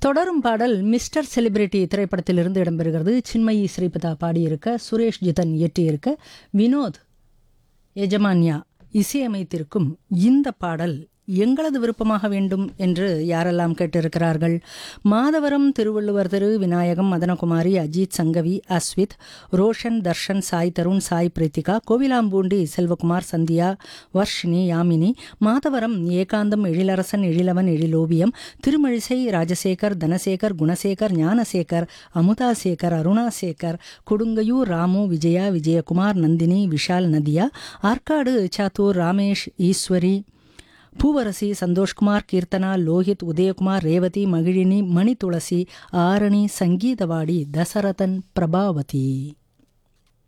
தொடரும் பாடல் mister celebrity திரைப்படத்திலிருந்து இடம்பெறுகிறது சின்மயி ஸ்ரீபதா பாடியிருக்க சுரேஷ் ஜிதன் இயற்றியிருக்க வினோத் எஜமான்யா இசையமைத்திருக்கும் இந்த பாடல் எங்களது விருப்பமாக வேண்டும் என்று யாரெல்லாம் கேட்டிருக்கிறார்கள் மாதவரம் திருவள்ளுவர் திரு விநாயகம் மதனகுமாரி அஜித் சங்கவி அஸ்வித் ரோஷன் தர்ஷன் சாய் தருண் சாய் பிரித்திகா கோவிலாம்பூண்டி செல்வகுமார் சந்தியா வர்ஷினி யாமினி மாதவரம் ஏகாந்தம் எழிலரசன் எழிலவன் எழிலோவியம் திருமழிசை ராஜசேகர் தனசேகர் குணசேகர் ஞானசேகர் அமுதாசேகர் அருணாசேகர் கொடுங்கையூர் ராமு விஜயா விஜயகுமார் நந்தினி விஷால் நதியா ஆற்காடு சாத்தூர் ராமேஷ் ஈஸ்வரி பூவரசி சந்தோஷ்குமார் கீர்த்தனா லோஹித் உதயகுமார் ரேவதி மகிழினி மணி துளசி ஆரணி சங்கீதவாடி தசரதன் பிரபாவதி